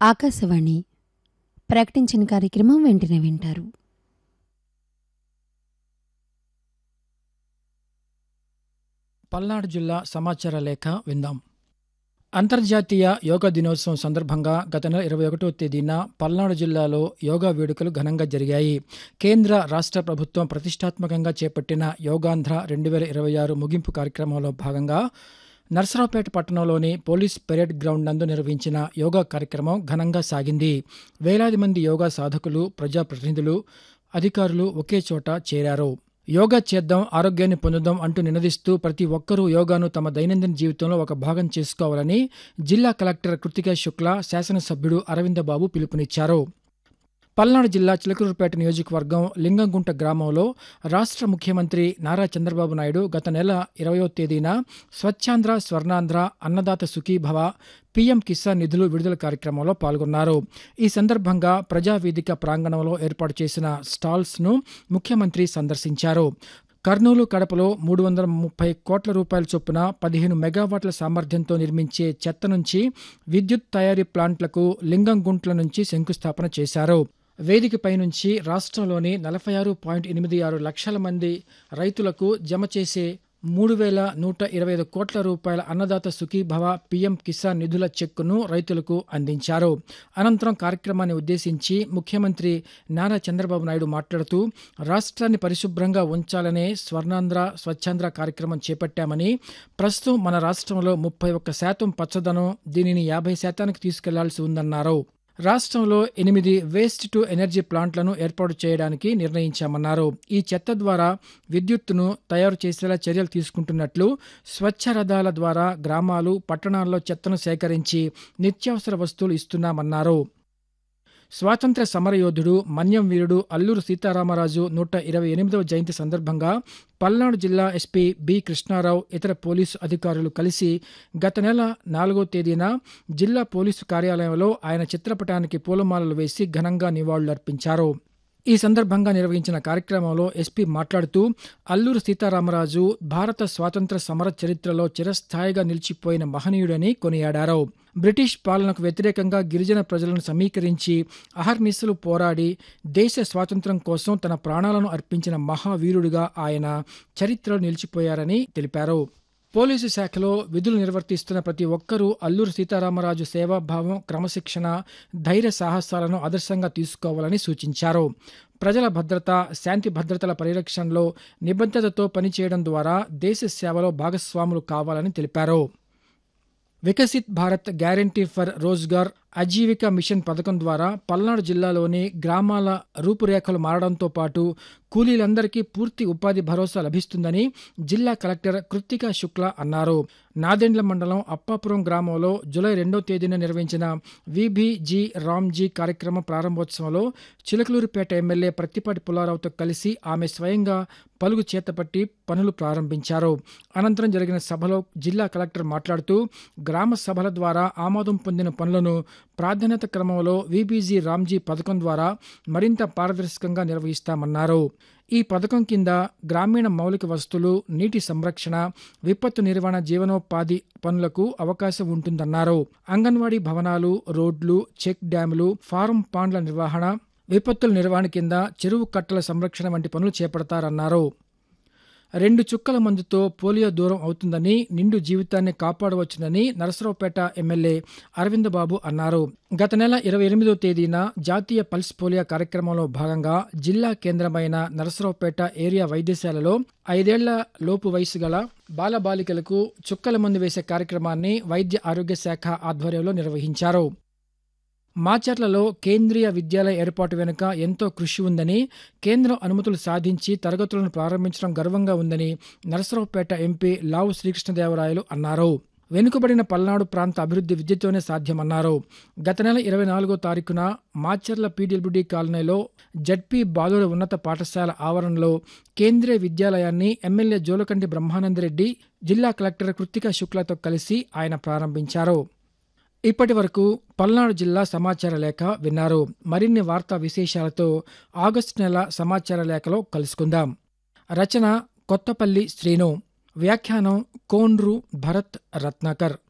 ఆకాశవాణి ప్రకటించిన కార్యక్రమం వెంటనే వింటారు పల్నాడు జిల్లా సమాచార లేఖ విందాం అంతర్జాతీయ యోగా దినోత్సవం సందర్భంగా గత నెల ఇరవై ఒకటో తేదీన పల్నాడు జిల్లాలో యోగా వేడుకలు ఘనంగా జరిగాయి కేంద్ర రాష్ట్ర ప్రభుత్వం ప్రతిష్టాత్మకంగా చేపట్టిన యోగాంధ్ర రెండు వేల ఇరవై ఆరు ముగింపు కార్యక్రమంలో భాగంగా నర్సరావుపేట పట్టణంలోని పోలీస్ పెరేడ్ గ్రౌండ్ నందు నిర్వహించిన యోగా కార్యక్రమం ఘనంగా సాగింది వేలాది మంది యోగా సాధకులు ప్రజాప్రతినిధులు అధికారులు ఒకే చోట చేరారు యోగా చేద్దాం ఆరోగ్యాన్ని పొందుదాం అంటూ నినదిస్తూ ప్రతి ఒక్కరూ యోగాను తమ దైనందిన జీవితంలో ఒక భాగం చేసుకోవాలని జిల్లా కలెక్టర్ కృతికా శుక్లా శాసనసభ్యుడు అరవిందబాబు పిలుపునిచ్చారు పల్నాడు జిల్లా చిలకలూరుపేట నియోజకవర్గం లింగంగుంట గ్రామంలో రాష్ట్ర ముఖ్యమంత్రి నారా చంద్రబాబు నాయుడు గత నెల ఇరవయో తేదీన స్వచ్ఛాంధ్ర స్వర్ణాంధ్ర అన్నదాత సుఖీభవ పీఎం కిసాన్ నిధులు విడుదల కార్యక్రమంలో పాల్గొన్నారు ఈ సందర్భంగా ప్రజావేదిక ప్రాంగణంలో ఏర్పాటు చేసిన స్టాల్స్ను ముఖ్యమంత్రి సందర్శించారు కర్నూలు కడపలో మూడు వందల ముప్పై కోట్ల రూపాయల చొప్పున పదిహేను మెగావాట్ల సామర్థ్యంతో నిర్మించే చెత్త నుంచి విద్యుత్ తయారీ ప్లాంట్లకు లింగంగుంట్ల నుంచి శంకుస్థాపన చేశారు వేదికపై నుంచి రాష్ట్రంలోని నలభై ఆరు పాయింట్ ఎనిమిది ఆరు లక్షల మంది రైతులకు జమ చేసే మూడు వేల నూట ఇరవై ఐదు కోట్ల రూపాయల అన్నదాత సుఖీభవ పీఎం కిసాన్ నిధుల చెక్కును రైతులకు అందించారు అనంతరం కార్యక్రమాన్ని ఉద్దేశించి ముఖ్యమంత్రి నారా చంద్రబాబు నాయుడు మాట్లాడుతూ రాష్ట్రాన్ని పరిశుభ్రంగా ఉంచాలనే స్వర్ణాంధ్ర స్వచ్ఛాంధ్ర కార్యక్రమం చేపట్టామని ప్రస్తుతం మన రాష్ట్రంలో ముప్పై ఒక్క శాతం పచ్చదనం దీనిని యాభై శాతానికి తీసుకెళ్లాల్సి ఉందన్నారు రాష్ట్రంలో ఎనిమిది వేస్ట్ టు ఎనర్జీ ప్లాంట్లను ఏర్పాటు చేయడానికి నిర్ణయించామన్నారు ఈ చెత్త ద్వారా విద్యుత్తును తయారు చేసేలా చర్యలు తీసుకుంటున్నట్లు స్వచ్ఛ రథాల ద్వారా గ్రామాలు పట్టణాల్లో చెత్తను సేకరించి నిత్యావసర వస్తువులు ఇస్తున్నామన్నారు స్వాతంత్ర సమరయోధుడు మన్యం వీరుడు అల్లూరు సీతారామరాజు నూట ఇరవై ఎనిమిదవ జయంతి సందర్భంగా పల్నాడు జిల్లా ఎస్పీ బి కృష్ణారావు ఇతర పోలీసు అధికారులు కలిసి గత నెల నాలుగో తేదీన జిల్లా పోలీసు కార్యాలయంలో ఆయన చిత్రపటానికి పూలమాలలు వేసి ఘనంగా నివాళులర్పించారు ఈ సందర్భంగా నిర్వహించిన కార్యక్రమంలో ఎస్పీ మాట్లాడుతూ అల్లూరు సీతారామరాజు భారత స్వాతంత్ర సమర చరిత్రలో చిరస్థాయిగా నిలిచిపోయిన మహనీయుడని కొనియాడారు బ్రిటిష్ పాలనకు వ్యతిరేకంగా గిరిజన ప్రజలను సమీకరించి అహర్నిశలు పోరాడి దేశ స్వాతంత్ర్యం కోసం తన ప్రాణాలను అర్పించిన మహావీరుడిగా ఆయన చరిత్రలో నిలిచిపోయారని తెలిపారు పోలీసు శాఖలో విధులు నిర్వర్తిస్తున్న ప్రతి ఒక్కరూ అల్లూరు సీతారామరాజు సేవాభావం క్రమశిక్షణ ధైర్య సాహసాలను ఆదర్శంగా తీసుకోవాలని సూచించారు ప్రజల భద్రత శాంతి భద్రతల పరిరక్షణలో నిబద్ధతతో పనిచేయడం ద్వారా దేశ సేవలో భాగస్వాములు కావాలని తెలిపారు Viksit Bharat guarantee for Rozgar Ajeevika mission పథకం ద్వారా పల్నాడు జిల్లాలోని గ్రామాల రూపురేఖలు మారడంతో పాటు కూలీలందరికీ పూర్తి ఉపాధి భరోసా లభిస్తుందని జిల్లా కలెక్టర్ కృత్తికా శుక్లా అన్నారు నాదెండ్ల మండలం అప్పాపురం గ్రామంలో జూలై రెండో తేదీన నిర్వహించిన విబిజీ రామ్జీ కార్యక్రమ ప్రారంభోత్సవంలో చిలకలూరుపేట ఎమ్మెల్యే ప్రత్తిపాటి పుల్లారావుతో కలిసి ఆమె స్వయంగా పలుగు చేతపట్టి పనులు ప్రారంభించారు అనంతరం జరిగిన సభలో జిల్లా కలెక్టర్ మాట్లాడుతూ గ్రామ సభల ద్వారా ఆమోదం పొందిన పనులను ప్రాధాన్యత క్రమంలో విబీజీ రామ్జీ పథకం ద్వారా మరింత పారదర్శకంగా నిర్వహిస్తామన్నారు ఈ పథకం కింద గ్రామీణ మౌలిక వస్తువులు నీటి సంరక్షణ విపత్తు నిర్వహణ జీవనోపాధి పనులకు అవకాశం ఉంటుందన్నారు అంగన్వాడీ భవనాలు రోడ్లు చెక్ డ్యాములు ఫారం పాండ్ల నిర్వహణ విపత్తుల నిర్వహణ కింద చెరువు కట్టల సంరక్షణ వంటి పనులు చేపడతారన్నారు రెండు చుక్కల మందుతో పోలియో దూరం అవుతుందని నిండు జీవితాన్ని కాపాడవచ్చునని నరసరావుపేట ఎమ్మెల్యే అరవిందబాబు అన్నారు గత నెల ఇరవై ఎనిమిదో తేదీన జాతీయ పల్స్ పోలియో కార్యక్రమంలో భాగంగా జిల్లా కేంద్రమైన నరసరావుపేట ఏరియా వైద్యశాలలో ఐదేళ్ల లోపు వయసు గల బాలబాలికలకు చుక్కల మందు వేసే కార్యక్రమాన్ని వైద్య ఆరోగ్య శాఖ ఆధ్వర్యంలో నిర్వహించారు మాచర్లలో కేంద్రీయ విద్యాలయ ఏర్పాటు వెనుక ఎంతో కృషి ఉందని కేంద్రం అనుమతులు సాధించి తరగతులను ప్రారంభించడం గర్వంగా ఉందని నరసరావుపేట ఎంపీ లావు శ్రీకృష్ణదేవరాయలు అన్నారు వెనుకబడిన పల్నాడు ప్రాంత అభివృద్ధి విద్యతోనే సాధ్యమన్నారు గత నెల ఇరవై నాలుగో తారీఖున మాచర్ల పీడబ్ల్యూడీ కాలనీలో జడ్పీ బాలుర ఉన్నత పాఠశాల ఆవరణలో కేంద్రీయ విద్యాలయాన్ని ఎమ్మెల్యే జోలకంటి బ్రహ్మానందరెడ్డి జిల్లా కలెక్టర్ కృత్తికా శుక్లతో కలిసి ఆయన ప్రారంభించారు ఇప్పటి వరకు పల్నాడు జిల్లా సమాచార లేఖ విన్నారు మరిన్ని వార్తా విశేషాలతో ఆగస్టు నెల సమాచార లేఖలో కలుసుకుందాం రచన కొత్తపల్లి శ్రీను వ్యాఖ్యానం కోన్రు భరత్ రత్నాకర్